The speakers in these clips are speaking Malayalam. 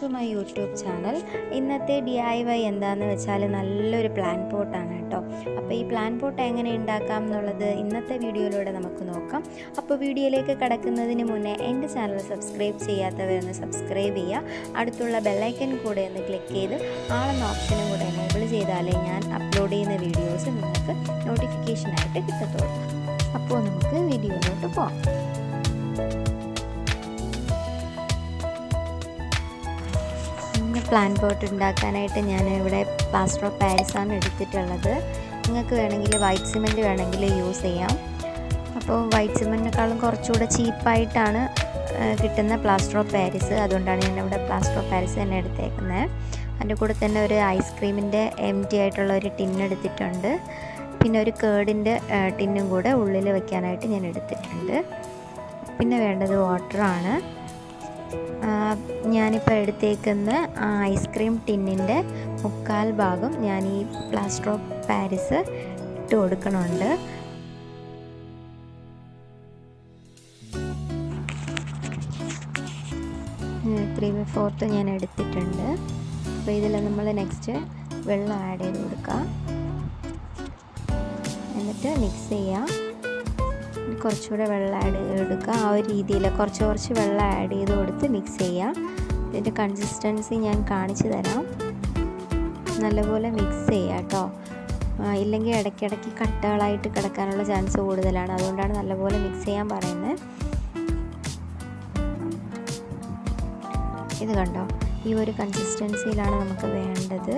ടു മൈ യൂട്യൂബ് ചാനൽ ഇന്നത്തെ ഡി ഐ വൈ എന്താണെന്ന് വെച്ചാൽ നല്ലൊരു പ്ലാൻ പോട്ടാണ് കേട്ടോ അപ്പോൾ ഈ പ്ലാൻ പോട്ട് എങ്ങനെ ഉണ്ടാക്കാം എന്നുള്ളത് ഇന്നത്തെ വീഡിയോയിലൂടെ നമുക്ക് നോക്കാം അപ്പോൾ വീഡിയോയിലേക്ക് കടക്കുന്നതിന് മുന്നേ എൻ്റെ ചാനൽ സബ്സ്ക്രൈബ് ചെയ്യാത്തവരൊന്ന് സബ്സ്ക്രൈബ് ചെയ്യുക അടുത്തുള്ള ബെല്ലൈക്കൻ കൂടെ ഒന്ന് ക്ലിക്ക് ചെയ്ത് ആളെന്ന ഓപ്ഷനും കൂടെ എനേബിൾ ചെയ്താലേ ഞാൻ അപ്ലോഡ് ചെയ്യുന്ന വീഡിയോസ് നിങ്ങൾക്ക് നോട്ടിഫിക്കേഷനായിട്ട് കിട്ടത്തുള്ളൂ അപ്പോൾ നമുക്ക് വീഡിയോയിലോട്ട് പോകാം ഇന്ന് പ്ലാൻ പോട്ട് ഉണ്ടാക്കാനായിട്ട് ഞാൻ ഇവിടെ പ്ലാസ്റ്റർ ഓഫ് പാരീസാണ് എടുത്തിട്ടുള്ളത് നിങ്ങൾക്ക് വേണമെങ്കിൽ വൈറ്റ് സിമെൻറ്റ് വേണമെങ്കിൽ യൂസ് ചെയ്യാം അപ്പോൾ വൈറ്റ് സിമെൻറ്റിനേക്കാളും കുറച്ചുകൂടെ ചീപ്പായിട്ടാണ് കിട്ടുന്ന പ്ലാസ്റ്റർ ഓഫ് പാരീസ് അതുകൊണ്ടാണ് ഞാൻ ഇവിടെ പ്ലാസ്റ്റർ ഓഫ് പാരീസ് തന്നെ എടുത്തേക്കുന്നത് അതിൻ്റെ കൂടെ തന്നെ ഒരു ഐസ്ക്രീമിൻ്റെ എം ടി ആയിട്ടുള്ള ഒരു ടിൻ എടുത്തിട്ടുണ്ട് പിന്നെ ഒരു കേടിൻ്റെ ടിന്നും കൂടെ ഉള്ളിൽ വെക്കാനായിട്ട് ഞാൻ എടുത്തിട്ടുണ്ട് പിന്നെ വേണ്ടത് വാട്ടറാണ് ഞാനിപ്പോൾ എടുത്തേക്കുന്ന ഐസ്ക്രീം ടിന്നിൻ്റെ മുക്കാൽ ഭാഗം ഞാൻ ഈ പ്ലാസ്റ്റർ ഓഫ് പാരീസ് ഇട്ട് കൊടുക്കണുണ്ട് ത്രീ ബൈ ഫോർത്ത് ഞാൻ എടുത്തിട്ടുണ്ട് അപ്പോൾ ഇതിൽ നമ്മൾ നെക്സ്റ്റ് വെള്ളം ആഡ് ചെയ്ത് കൊടുക്കാം എന്നിട്ട് മിക്സ് ചെയ്യാം കുറച്ചുകൂടെ വെള്ളം ആഡ് എടുക്കുക ആ ഒരു രീതിയിൽ കുറച്ച് കുറച്ച് വെള്ളം ആഡ് ചെയ്ത് കൊടുത്ത് മിക്സ് ചെയ്യാം ഇതിൻ്റെ കൺസിസ്റ്റൻസി ഞാൻ കാണിച്ചു തരാം നല്ലപോലെ മിക്സ് ചെയ്യുക കേട്ടോ ഇല്ലെങ്കിൽ ഇടയ്ക്കിടയ്ക്ക് കട്ടകളായിട്ട് കിടക്കാനുള്ള ചാൻസ് കൂടുതലാണ് അതുകൊണ്ടാണ് നല്ലപോലെ മിക്സ് ചെയ്യാൻ പറയുന്നത് ഇത് കണ്ടോ ഈ ഒരു കൺസിസ്റ്റൻസിയിലാണ് നമുക്ക് വേണ്ടത്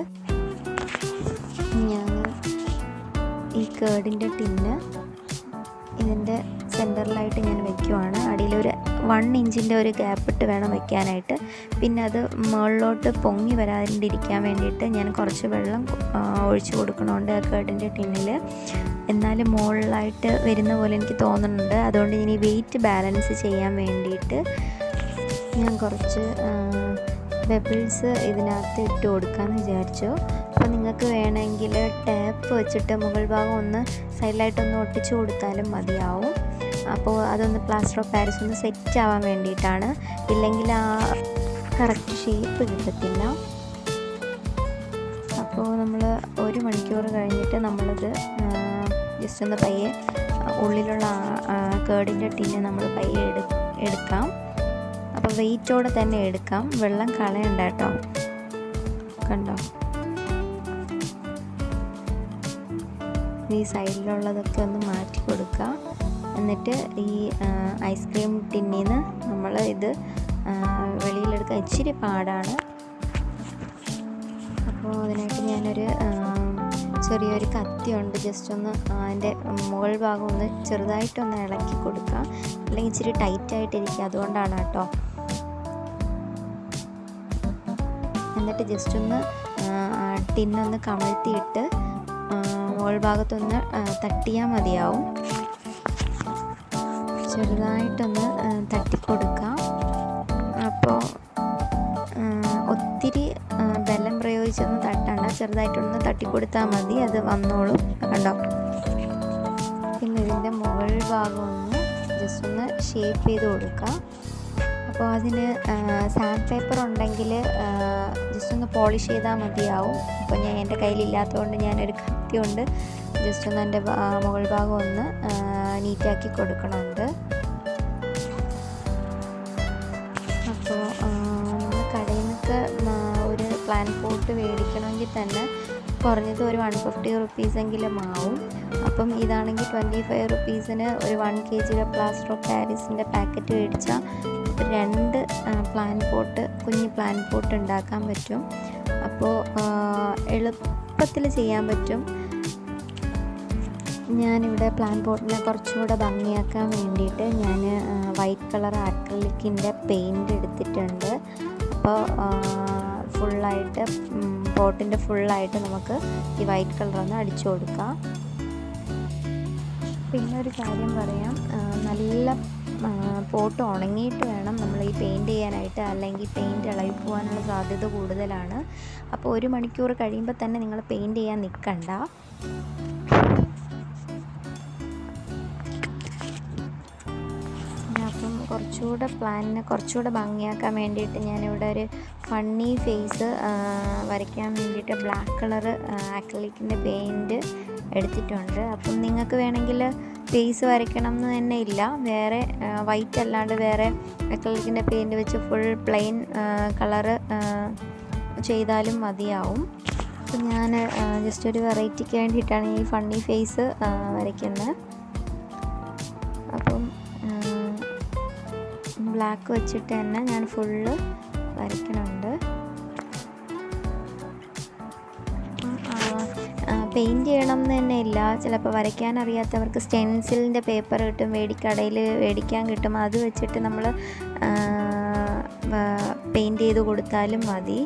ഞാൻ ഈ കേടിൻ്റെ ടിന്ന് ഇതിൻ്റെ സെൻറ്ററിലായിട്ട് ഞാൻ വെക്കുവാണ് അടിയിലൊരു വൺ ഇഞ്ചിൻ്റെ ഒരു ഗ്യാപ്പ് ഇട്ട് വേണം വെക്കാനായിട്ട് പിന്നെ അത് മുകളിലോട്ട് പൊങ്ങി വരാതിരിക്കാൻ വേണ്ടിയിട്ട് ഞാൻ കുറച്ച് വെള്ളം ഒഴിച്ചു കൊടുക്കണമുണ്ട് ആ കേടിൻ്റെ ടിന്നിൽ എന്നാലും മുകളിലായിട്ട് വരുന്ന പോലെ എനിക്ക് തോന്നുന്നുണ്ട് അതുകൊണ്ട് ഇനി വെയിറ്റ് ബാലൻസ് ചെയ്യാൻ വേണ്ടിയിട്ട് ഞാൻ കുറച്ച് ബബിൾസ് ഇതിനകത്ത് ഇട്ട് കൊടുക്കാമെന്ന് വിചാരിച്ചു അപ്പോൾ നിങ്ങൾക്ക് വേണമെങ്കിൽ ടാപ്പ് വെച്ചിട്ട് മുകൾ ഭാഗം ഒന്ന് സൈഡിലായിട്ടൊന്ന് ഒട്ടിച്ചു കൊടുത്താലും മതിയാവും അപ്പോൾ അതൊന്ന് പ്ലാസ്റ്റർ ഓഫ് പാരീസ് ഒന്ന് സെറ്റ് ആവാൻ വേണ്ടിയിട്ടാണ് ഇല്ലെങ്കിൽ ആ കറക്റ്റ് ഷേപ്പ് കിട്ടത്തില്ല അപ്പോൾ നമ്മൾ ഒരു മണിക്കൂർ കഴിഞ്ഞിട്ട് നമ്മളിത് ജസ്റ്റ് ഒന്ന് പയ്യെ ഉള്ളിലുള്ള കേടിൻ്റെ ടിന്ന് നമ്മൾ പയ്യെ എടു എടുക്കാം അപ്പോൾ വെയിറ്റോടെ തന്നെ എടുക്കാം വെള്ളം കളയണ്ട കേട്ടോ കണ്ടോ ഈ സൈഡിലുള്ളതൊക്കെ ഒന്ന് മാറ്റി കൊടുക്കുക എന്നിട്ട് ഈ ഐസ്ക്രീം ടിന്നിൽ നിന്ന് നമ്മൾ ഇത് വെളിയിലെടുക്കാൻ ഇച്ചിരി പാടാണ് അപ്പോൾ അതിനായിട്ട് ഞാനൊരു ചെറിയൊരു കത്തിയുണ്ട് ജസ്റ്റ് ഒന്ന് അതിൻ്റെ മുകൾ ഭാഗം ഒന്ന് ചെറുതായിട്ടൊന്ന് ഇളക്കി കൊടുക്കുക അല്ലെങ്കിൽ ഇച്ചിരി ടൈറ്റായിട്ടിരിക്കുക അതുകൊണ്ടാണ് കേട്ടോ എന്നിട്ട് ജസ്റ്റ് ഒന്ന് ടിന്നൊന്ന് കമഴ്ത്തിയിട്ട് മുകൾ ഭാഗത്തൊന്ന് തട്ടിയാൽ മതിയാവും ചെറുതായിട്ടൊന്ന് തട്ടിക്കൊടുക്കാം അപ്പോൾ ഒത്തിരി ബലം പ്രയോഗിച്ചൊന്നും തട്ടണ്ട ചെറുതായിട്ടൊന്ന് തട്ടിക്കൊടുത്താൽ മതി അത് വന്നോളും കണ്ടോ പിന്നെ ഇതിൻ്റെ മുകൾ ഭാഗം ഒന്ന് ജസ്റ്റ് ഒന്ന് ഷേപ്പ് ചെയ്ത് കൊടുക്കാം അപ്പോൾ അതിന് സാൻഡ് പേപ്പർ ഉണ്ടെങ്കിൽ ജസ്റ്റ് ഒന്ന് പോളിഷ് ചെയ്താൽ മതിയാവും അപ്പോൾ ഞാൻ എൻ്റെ കയ്യിലില്ലാത്തതുകൊണ്ട് ഞാനൊരു കത്തി കൊണ്ട് ജസ്റ്റ് ഒന്ന് എൻ്റെ മുകൾ ഭാഗം ഒന്ന് നീറ്റാക്കി കൊടുക്കണമുണ്ട് അപ്പോൾ നമ്മൾ കടയിൽ നിന്നൊക്കെ ഒരു പ്ലാൻ പോട്ട് മേടിക്കണമെങ്കിൽ തന്നെ കുറഞ്ഞത് ഒരു വൺ ഫിഫ്റ്റി റുപ്പീസെങ്കിലും ആവും അപ്പം ഇതാണെങ്കിൽ ട്വൻറ്റി ഫൈവ് റുപ്പീസിന് ഒരു വൺ കെ ജിയുടെ പ്ലാസ്റ്റർ ഓഫ് പാരീസിൻ്റെ പാക്കറ്റ് മേടിച്ചാൽ രണ്ട് പ്ലാൻ പോട്ട് കുഞ്ഞ് പ്ലാൻ പോട്ട് ഉണ്ടാക്കാൻ പറ്റും അപ്പോൾ എളുപ്പത്തിൽ ചെയ്യാൻ പറ്റും ഞാനിവിടെ പ്ലാൻ പോട്ടിനെ കുറച്ചുകൂടെ ഭംഗിയാക്കാൻ വേണ്ടിയിട്ട് ഞാൻ വൈറ്റ് കളർ ആക്രലിക്കിൻ്റെ പെയിൻറ് എടുത്തിട്ടുണ്ട് അപ്പോൾ ഫുള്ളായിട്ട് പോട്ടിൻ്റെ ഫുള്ളായിട്ട് നമുക്ക് ഈ വൈറ്റ് കളർ ഒന്ന് അടിച്ചു കൊടുക്കാം പിന്നെ ഒരു കാര്യം പറയാം നല്ല പോട്ട് ഉണങ്ങിയിട്ട് വേണം നമ്മൾ ഈ പെയിൻറ് ചെയ്യാനായിട്ട് അല്ലെങ്കിൽ പെയിൻറ് ഇളകി പോകാനുള്ള സാധ്യത കൂടുതലാണ് അപ്പോൾ ഒരു മണിക്കൂർ കഴിയുമ്പോൾ തന്നെ നിങ്ങൾ പെയിൻറ് ചെയ്യാൻ നിൽക്കണ്ട അപ്പം കുറച്ചുകൂടെ പ്ലാനിനെ കുറച്ചുകൂടെ ഭംഗിയാക്കാൻ വേണ്ടിയിട്ട് ഞാനിവിടെ ഒരു ഫണ്ണി ഫേസ് വരയ്ക്കാൻ വേണ്ടിയിട്ട് ബ്ലാക്ക് കളർ അക്രലിക്കിൻ്റെ പെയിൻറ്റ് എടുത്തിട്ടുണ്ട് അപ്പം നിങ്ങൾക്ക് വേണമെങ്കിൽ ഫേസ് വരയ്ക്കണം എന്ന് തന്നെ ഇല്ല വേറെ വൈറ്റ് അല്ലാണ്ട് വേറെ അക്രലിക്കിൻ്റെ പെയിൻറ്റ് വെച്ച് ഫുൾ പ്ലെയിൻ കളറ് ചെയ്താലും മതിയാവും അപ്പം ഞാൻ ജസ്റ്റ് ഒരു വെറൈറ്റിക്ക് വേണ്ടിയിട്ടാണ് ഈ ഫണ്ണി ഫേസ് വരയ്ക്കുന്നത് അപ്പം ബ്ലാക്ക് വെച്ചിട്ട് തന്നെ ഞാൻ ഫുള്ള് വരയ്ക്കണുണ്ട് പെയിൻറ്റ് ചെയ്യണം എന്ന് തന്നെ ഇല്ല ചിലപ്പോൾ വരയ്ക്കാൻ അറിയാത്തവർക്ക് സ്റ്റെൻസിലിൻ്റെ പേപ്പർ കിട്ടും വേടിക്കടയിൽ മേടിക്കാൻ കിട്ടും അത് വെച്ചിട്ട് നമ്മൾ പെയിൻറ്റ് ചെയ്ത് കൊടുത്താലും മതി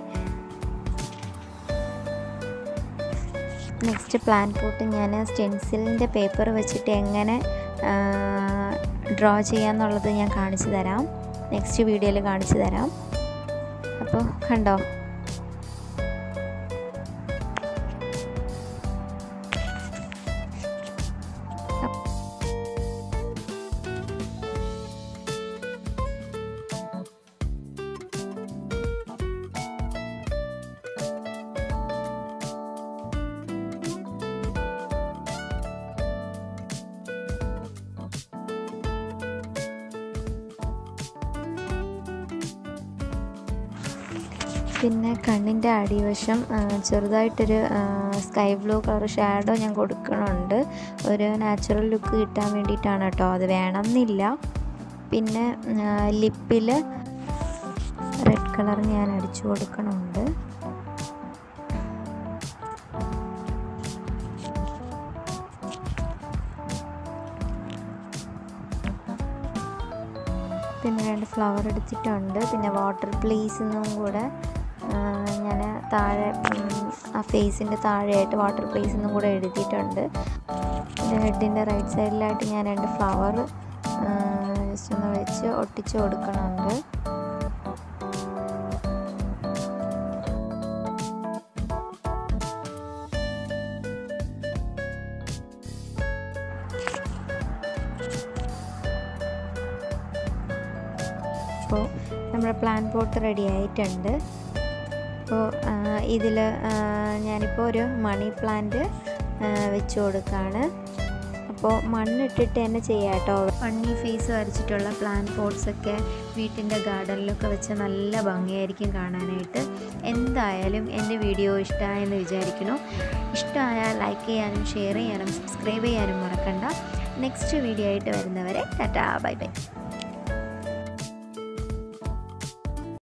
നെക്സ്റ്റ് പ്ലാൻ പോട്ട് ഞാൻ സ്റ്റെൻസിലിൻ്റെ പേപ്പർ വെച്ചിട്ട് എങ്ങനെ ഡ്രോ ചെയ്യാന്നുള്ളത് ഞാൻ കാണിച്ചു തരാം നെക്സ്റ്റ് വീഡിയോയിൽ കാണിച്ചു തരാം അപ്പോൾ കണ്ടോ പിന്നെ കണ്ണിൻ്റെ അടിവശം ചെറുതായിട്ടൊരു സ്കൈ ബ്ലൂ കളർ ഷാഡോ ഞാൻ കൊടുക്കണുണ്ട് ഒരു നാച്ചുറൽ ലുക്ക് കിട്ടാൻ വേണ്ടിയിട്ടാണ് കേട്ടോ അത് വേണമെന്നില്ല പിന്നെ ലിപ്പിൽ റെഡ് കളർ ഞാൻ അടിച്ചു കൊടുക്കണുണ്ട് പിന്നെ രണ്ട് ഫ്ലവർ എടുത്തിട്ടുണ്ട് പിന്നെ വാട്ടർ പ്ലേസ് എന്നും കൂടെ ഞാൻ താഴെ ആ ഫേസിൻ്റെ താഴെയായിട്ട് വാട്ടർ പ്ലേസ് എന്നും കൂടെ എഴുതിയിട്ടുണ്ട് എൻ്റെ ഹെഡിൻ്റെ റൈറ്റ് സൈഡിലായിട്ട് ഞാൻ രണ്ട് ഫ്ലവർ ജസ്റ്റ് ഒന്ന് വെച്ച് ഒട്ടിച്ച് കൊടുക്കണുണ്ട് അപ്പോൾ നമ്മുടെ പ്ലാൻ പോട്ട് റെഡി ആയിട്ടുണ്ട് അപ്പോൾ ഇതിൽ ഞാനിപ്പോൾ ഒരു മണി പ്ലാന്റ് വെച്ച് കൊടുക്കുകയാണ് അപ്പോൾ മണ്ണിട്ടിട്ട് തന്നെ ചെയ്യാം കേട്ടോ ഫണ്ണി ഫേസ് വരച്ചിട്ടുള്ള പ്ലാൻ പോട്ട്സൊക്കെ വീട്ടിൻ്റെ ഗാർഡനിലൊക്കെ വെച്ച് നല്ല ഭംഗിയായിരിക്കും കാണാനായിട്ട് എന്തായാലും എൻ്റെ വീഡിയോ ഇഷ്ടമായെന്ന് വിചാരിക്കുന്നു ഇഷ്ടമായാൽ ലൈക്ക് ചെയ്യാനും ഷെയർ ചെയ്യാനും സബ്സ്ക്രൈബ് ചെയ്യാനും മറക്കണ്ട നെക്സ്റ്റ് വീഡിയോ ആയിട്ട് വരുന്നവരെ ടാറ്റാ ബൈ ബൈ